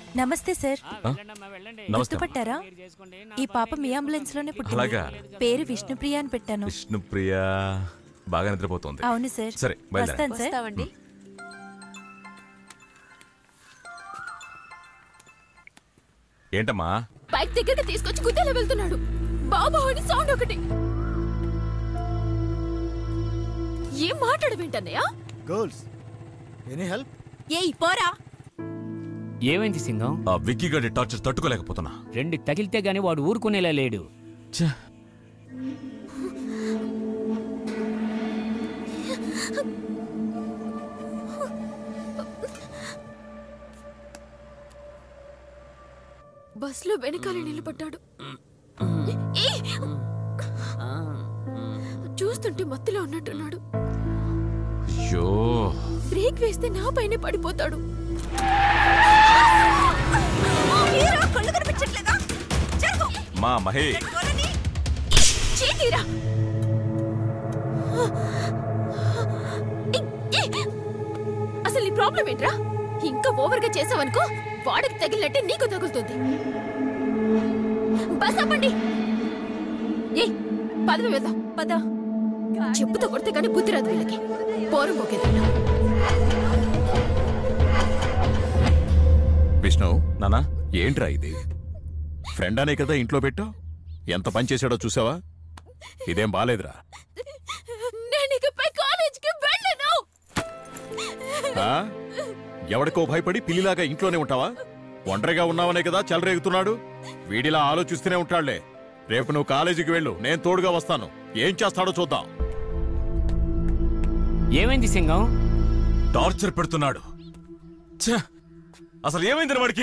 నమస్తే సార్ నమస్తే గుర్తుపట్టారా ఈ పాప మీ అంబులెన్స్ లోనే అలాగా? పుట్టింది పేరు విష్ణుప్రియ అని పెట్టాను విష్ణుప్రియ బాగా నిద్రపోతుంది అవును సార్ సరే బయలుదేరా వస్తాను సార్ వస్తామండి ఏంటమ్మా బైక్ దగ్గరికి తీసుకొచ్చి గుద్దేలా వెళ్తున్నాడు బాబా అని సౌండ్ ఒకటి ఏం మాట్లాడవేంటన్నయ్య గర్ల్స్ ఎనీ హెల్ప్ ఏయ్ పోరా ఏమైంది సింగం ఆ విక్కీ గడి టార్చర్ తట్టుకోలేకపోతున్నా రెండు తగిలితే గాని వాడు ఊరుకునేలా లేడు ఛే, బస్సులో వెనకాల నిలబడ్డాడు ఏయ్! చూస్తుంటే మత్తులో ఉన్నట్టున్నాడు అయ్యో బ్రేక్ వేస్తే నా పైనే పడిపోతాడు మా మహే చేతిరా అసలు నీ ప్రాబ్లం ఏంట్రా ఇంకా ఓవర్ గా చేసావనుకో వాడికి తగిలినట్టే నీకు తగులుతుంది బస్ ఆపండి ఏ పదవి వెళ్దాం పద చెప్పుతో కొడితే కానీ బుద్ధి రాదు వీళ్ళకి పోరం పోకేదన్నా విష్ణు నానా ఏంట్రా ఇది ఫ్రెండ్ అనే కదా ఇంట్లో పెట్టావు ఎంత పని చేశాడో చూసావా ఇదేం బాలేదురా నేను ఇకపై కాలేజీకి వెళ్ళను ఆ? ఎవడికో భయపడి పిల్లిలాగా ఇంట్లోనే ఉంటావా ఒంటరిగా ఉన్నావనే కదా చెలరేగుతున్నాడు వీడిలా ఆలోచిస్తూనే ఉంటాడులే రేపు నువ్వు కాలేజీకి వెళ్ళు నేను తోడుగా వస్తాను ఏం చేస్తాడో చూద్దాం ఏమైంది సింగం టార్చర్ పెడుతున్నాడు ఛే, అసలు ఏమైంది వాడికి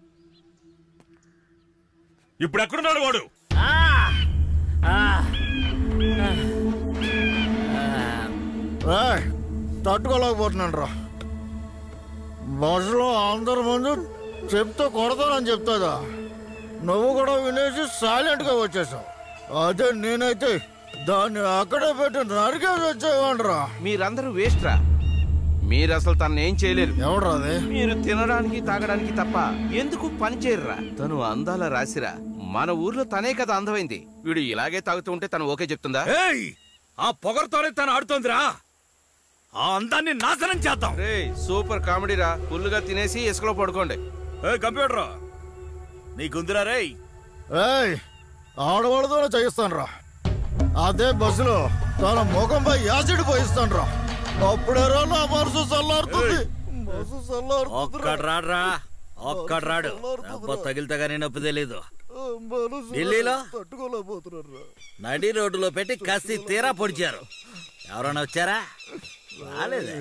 ఇప్పుడు ఎక్కడున్నాడు వాడు ఏయ్, తట్టుకోలేకపోతున్నాను రా బస్సులో అందరి ముందు చెప్తే కొడతానని చెప్తాదా నువ్వు కూడా వినేసి సైలెంట్ గా వచ్చేసావు అదే నేనైతే దాన్ని అక్కడే పెట్టి నరికేసి వచ్చేవాడ్రా మీరందరూ వేస్ట్ రా మీరు అసలు తను ఏం చేయలేరు ఎవడ్రా అది మీరు తినడానికి తాగడానికి తప్ప ఎందుకు పని చేయరురా తను అందాల రాసిరా మన ఊర్లో తనే కదా అందమైంది వీడు ఇలాగే తాగుతూ ఉంటే తను ఓకే చెప్తుందా ఏయ్ ఆ పొగరుతోనే తను ఆడుతోందిరా ఆ అందాన్ని నాశనం చేద్దాం రే సూపర్ కామెడీ రా ఫుల్లుగా తినేసి ఇసుకలో పడుకోండి ఏ కంప్యూటర్ నీకుందిరా రేయ్ ఏయ్ ఆడవాళ్ళతోనే చేయిస్తాను రా అదే బస్సులో తన ముఖంపై యాసిడ్ పోయిస్తాను రా అప్పుడేరా నా మనసు చల్లారుతుంది మనసు చల్లారుతుంది ఒక్కడు రాడ్రా ఒక్కడు రాడు దెబ్బ తగిలితే గానీ నొప్పి తెలీదు ఢిల్లీలో? తట్టుకోలేకపోతున్నారు రా నడి రోడ్డులో పెట్టి కసి తీరా పొడిచారు ఎవరైనా వచ్చారా రాలేదే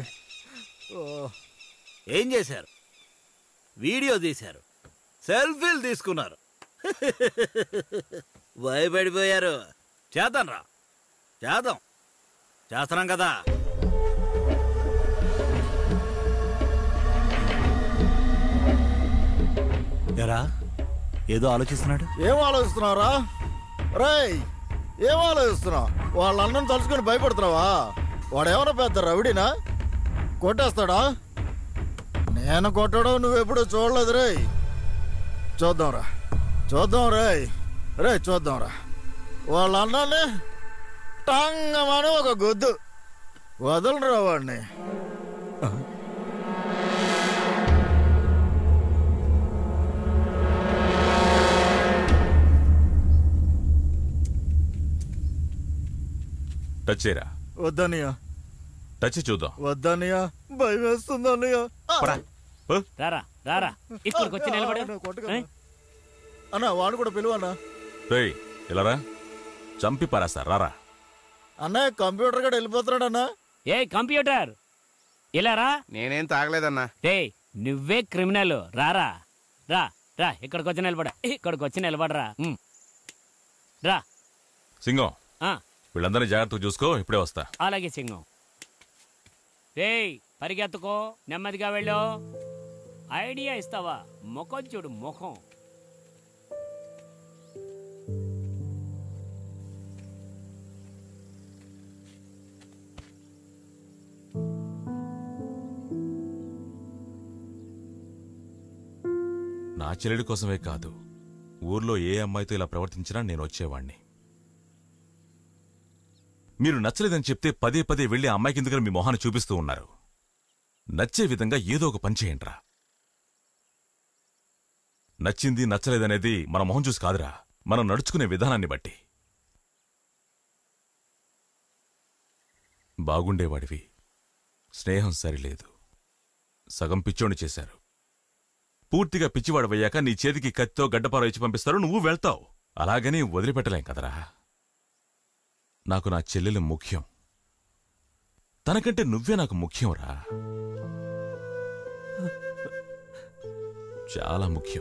ఏం చేశారు వీడియో తీశారు సెల్ఫీలు తీసుకున్నారు భయపడిపోయారు చేద్దాం రా చేద్దాం చేస్తున్నాం కదా ఎరా ఏదో ఆలోచిస్తున్నాడు ఏం ఆలోచిస్తున్నారా రేయ్ ఏం ఆలోచిస్తున్నావు వాళ్ళ అన్నం తలుచుకొని భయపడుతున్నావా వాడేమన్నా పెద్ద రవిడినా కొట్టేస్తాడా నేను కొట్టడం నువ్వెప్పుడు చూడలేదు రేయ్ చూద్దాంరా చూద్దాం రేయ్ రే చూద్దాంరా వాళ్ళ అన్నాన్ని టంగమని ఒక గొద్దు వదలరా వాడిని టచ్ చేయరా వద్దనియా టచ్ చూద్దాం వద్దనియా భయం వేస్తుంది అన్నయ్య పరా. ఓ, రారా రారా ఇక్కడికి వచ్చి నిలబడు అన్న, కొట్టకు ఏ? అన్న. అన్న వాడు కూడా పిలువన్నా రేయ్ ఇలారా చంపి పారేస్తా రారా అన్నయ్య కంప్యూటర్ కూడా వెళ్ళిపోతున్నాడు అన్న ఏ కంప్యూటర్ ఇలా రా నేనేం తాగలేదన్నా రే నువ్వే క్రిమినల్ రారా రా రా ఇక్కడికి వచ్చి నిలబడ ఇక్కడికి వచ్చి నిలబడరా ఉమ్. రా సింగం ఆ, వీళ్ళందరినీ జాగ్రత్తగా చూసుకో ఇప్పుడే వస్తా అలాగే సింగం రేయ్ పరిగెత్తుకో నెమ్మదిగా వెళ్ళు ఐడియా ఇస్తావా ముఖం చూడు ముఖం నా చెల్లెడి కోసమే కాదు ఊర్లో ఏ అమ్మాయితో ఇలా ప్రవర్తించినా నేను వచ్చేవాణ్ణి మీరు నచ్చలేదని చెప్తే పదే పదే వెళ్లి ఆ అమ్మాయికి ఎందుకని మీ మొహాన్ని చూపిస్తూ ఉన్నారు నచ్చే విధంగా ఏదో ఒక పని చేయండిరా నచ్చింది నచ్చలేదనేది మన మొహం చూసి కాదురా మనం నడుచుకునే విధానాన్ని బట్టి బాగుండేవాడివి స్నేహం సరిలేదు సగం పిచ్చోని చేశారు పూర్తిగా పిచ్చివాడవయ్యాక నీ చేతికి కత్తితో గడ్డపార ఇచ్చి పంపిస్తారు నువ్వు వెళ్తావు అలాగని వదిలిపెట్టలేం కదరా నాకు నా చెల్లెలు ముఖ్యం తనకంటే నువ్వే నాకు ముఖ్యంరా చాలా ముఖ్యం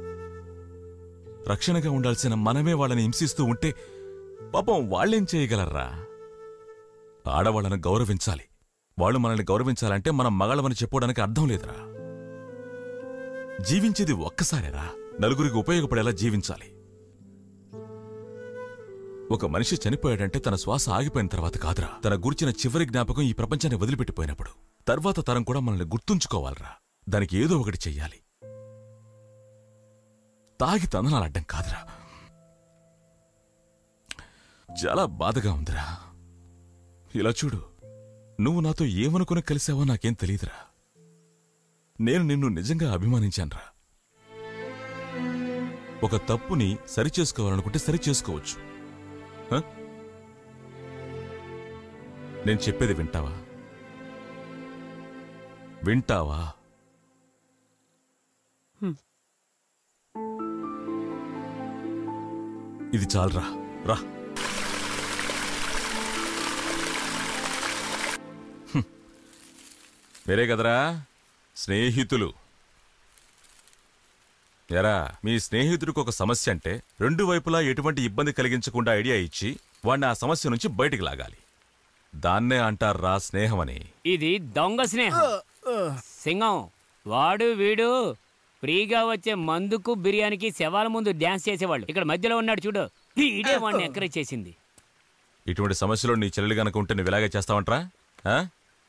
రక్షణగా ఉండాల్సిన మనమే వాళ్ళని హింసిస్తూ ఉంటే పాపం వాళ్ళేం చేయగలరా ఆడవాళ్ళను గౌరవించాలి వాళ్ళు మనల్ని గౌరవించాలంటే మనం మగాళ్ళమని చెప్పుకోవడానికి అర్థం లేదురా జీవించేది ఒక్కసారేరా నలుగురికి ఉపయోగపడేలా జీవించాలి ఒక మనిషి చనిపోయాడంటే తన శ్వాస ఆగిపోయిన తర్వాత కాదురా తన గురించిన చివరి జ్ఞాపకం ఈ ప్రపంచాన్ని వదిలిపెట్టిపోయినప్పుడు తర్వాత తరం కూడా మనల్ని గుర్తుంచుకోవాలరా దానికి ఏదో ఒకటి చెయ్యాలి తాగి తందనాలు అడ్డం కాదురా చాలా బాధగా ఉందిరా ఇలా చూడు నువ్వు నాతో ఏమనుకుని కలిసావో నాకేం తెలియదురా నేను నిన్ను నిజంగా అభిమానించానురా ఒక తప్పుని సరిచేసుకోవాలనుకుంటే సరిచేసుకోవచ్చు హ? నేను చెప్పేది వింటావా వింటావా ఇది చాలరా రా హ్మ్. వేరే కదరా స్నేహితులు ఎరా మీ స్నేహితుడికి ఒక సమస్య అంటే రెండు వైపులా ఎటువంటి ఇబ్బంది కలిగించకుండా ఐడియా ఇచ్చి వాడిని ఆ సమస్య నుంచి బయటికి లాగాలి దాన్నే అంటారా స్నేహం అని ఇది దొంగ స్నేహం సింగం వాడు వీడు ఫ్రీగా వచ్చే మందుకు బిర్యానీకి శవాల ముందు డ్యాన్స్ చేసేవాళ్ళు ఇక్కడ మధ్యలో ఉన్నాడు చూడు ఈడే వాడిని ఎంకరేజ్ చేసింది ఇటువంటి సమస్యలో నీ చెల్లెలు గనక ఉంటే నువ్వు ఇలాగే చేస్తావంట్రా ఆ?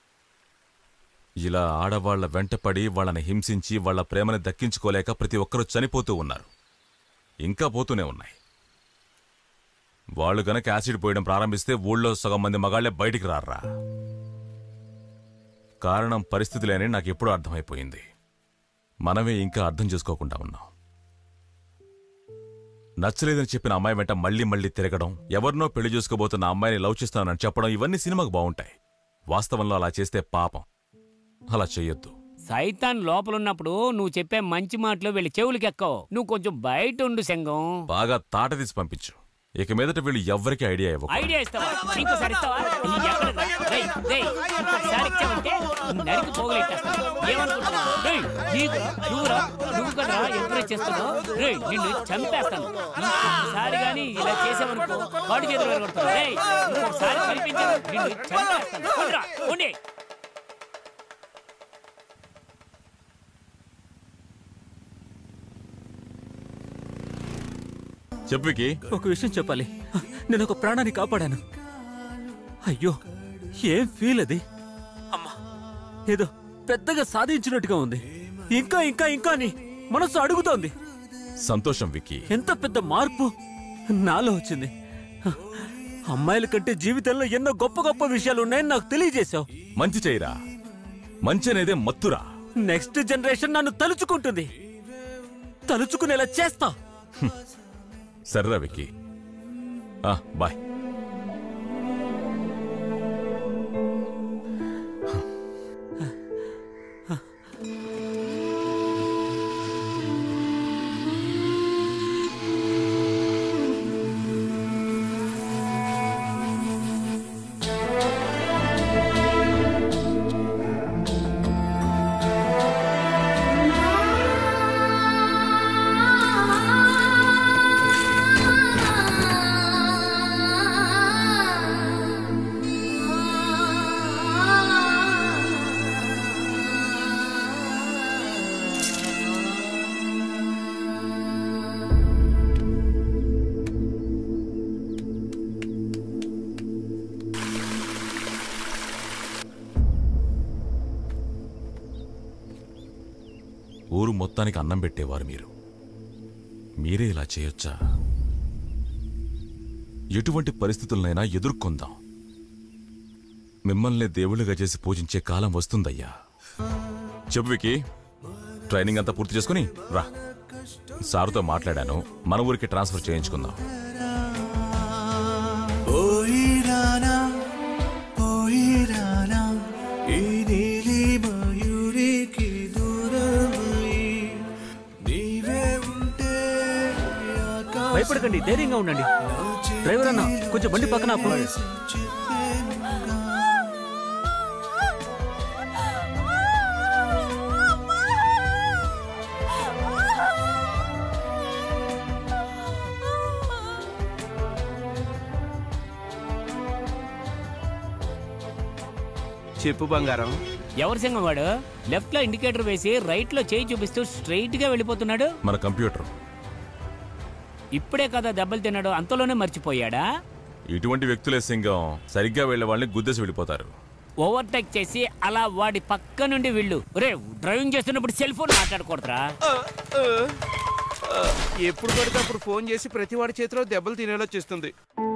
ఇలా ఆడవాళ్ల వెంటపడి వాళ్ళని హింసించి వాళ్ళ ప్రేమని దక్కించుకోలేక ప్రతి ఒక్కరూ చనిపోతూ ఉన్నారు ఇంకా పోతూనే ఉన్నాయి వాళ్ళు గనక యాసిడ్ పోయడం ప్రారంభిస్తే ఊళ్ళో సగం మంది మగాళ్లే బయటికి రారా కారణం పరిస్థితులేని నాకు ఎప్పుడూ అర్థమైపోయింది మనమే ఇంకా అర్థం చేసుకోకుండా ఉన్నాం నచ్చలేదని చెప్పిన అమ్మాయి వెంట మళ్ళీ మళ్ళీ తిరగడం ఎవరినో పెళ్లి చేసుకోబోతున్న అమ్మాయిని లవ్ చేస్తానని చెప్పడం ఇవన్నీ సినిమాకు బాగుంటాయి వాస్తవంలో అలా చేస్తే పాపం అలా చెయ్యొద్దు సైతాన్ లోపలున్నప్పుడు నువ్వు చెప్పే మంచి మాటలు వీళ్ళ చెవులకి ఎక్కవు నువ్వు కొంచెం బయట ఉండు సంగం బాగా తాట తీసి పంపించు ఇక మీదట వీళ్ళు ఎవ్వరికీ ఐడియా ఇవ్వకు ఐడియా ఇస్తావా ఇంకోసారి ఇస్తావా ఈ ఎక్కడ రా? రేయ్, రేయ్, ఇంకోసారి ఇచ్చావంటే నరికి పోగలెట్టేస్తాను ఏమనుకుంటున్నావు రేయ్, నీకు నువ్వురా నువ్వు కదా ఎంకరేజ్ చేస్తున్నావు రేయ్ నిన్ను చంపేస్తాను ఇంకొకసారి కానీ ఇలా చేసావనుకో వాడి చేతులు వెళ్ళగొడతాను రేయ్ ఇంకొకసారి కనిపించాను నిన్ను చంపేస్తాను ఉండురా, ఉండి చెప్పు వికీ ఒక విషయం చెప్పాలి నేను ఒక ప్రాణాన్ని కాపాడాను అయ్యో ఏం ఫీల్ అది అమ్మా ఏదో పెద్దగా సాధించినట్టుగా ఉంది ఇంకా ఇంకా ఇంకా అని మనసు అడుగుతోంది సంతోషం విక్కీ ఎంత పెద్ద మార్పు నాలో వచ్చింది అమ్మాయిల కంటే జీవితంలో ఎన్నో గొప్ప గొప్ప విషయాలు ఉన్నాయని నాకు తెలియజేశావు మంచి చేయరా మంచి అనేదే మత్తురా నెక్స్ట్ జనరేషన్ నన్ను తలుచుకుంటుంది తలుచుకునేలా చేస్తా సరేరా విక్కీ ఆ, బాయ్ ఆ మొత్తానికి అన్నం పెట్టేవారు మీరు మీరే ఇలా చేయొచ్చా ఎటువంటి పరిస్థితులనైనా ఎదుర్కొందాం మిమ్మల్ని దేవుళ్ళుగా చేసి పూజించే కాలం వస్తుందయ్యా చెప్పు వికి ట్రైనింగ్ అంతా పూర్తి చేసుకుని రా సారుతో మాట్లాడాను మన ఊరికి ట్రాన్స్ఫర్ చేయించుకుందాం పోయిరానా పోయిరానా ఈ నీలి మయూరికి దూరమై నీవే ఉంటే ఆకాశం భయపడకండి ధైర్యంగా ఉండండి డ్రైవర్ అన్న కొంచెం బండి పక్కన ఆపు. చెప్పు బంగారం ఎవరి సింగం వాడు లెఫ్ట్ లో ఇండికేటర్ వేసి రైట్ లో చేయి చూపిస్తూ స్ట్రైట్ గా వెళ్ళిపోతున్నాడు మన కంప్యూటర్ ఇప్పుడే కదా దెబ్బలు తిన్నాడు అంతలోనే మర్చిపోయాడా ఇటువంటి వ్యక్తులే సింగం సరిగ్గా వెళ్లే వాళ్ళని గుద్దేసి వెళ్ళిపోతారు ఓవర్టేక్ చేసి అలా వాడి పక్క నుండి వెళ్ళు రే డ్రైవింగ్ చేస్తున్నప్పుడు సెల్ ఫోన్ మాట్లాడకూడదురా ఆ, ఆ, ఆ, ఎప్పుడు పడితే అప్పుడు ఫోన్ చేసి ప్రతి వాడి చేతిలో దెబ్బలు తినేలా చేస్తుంది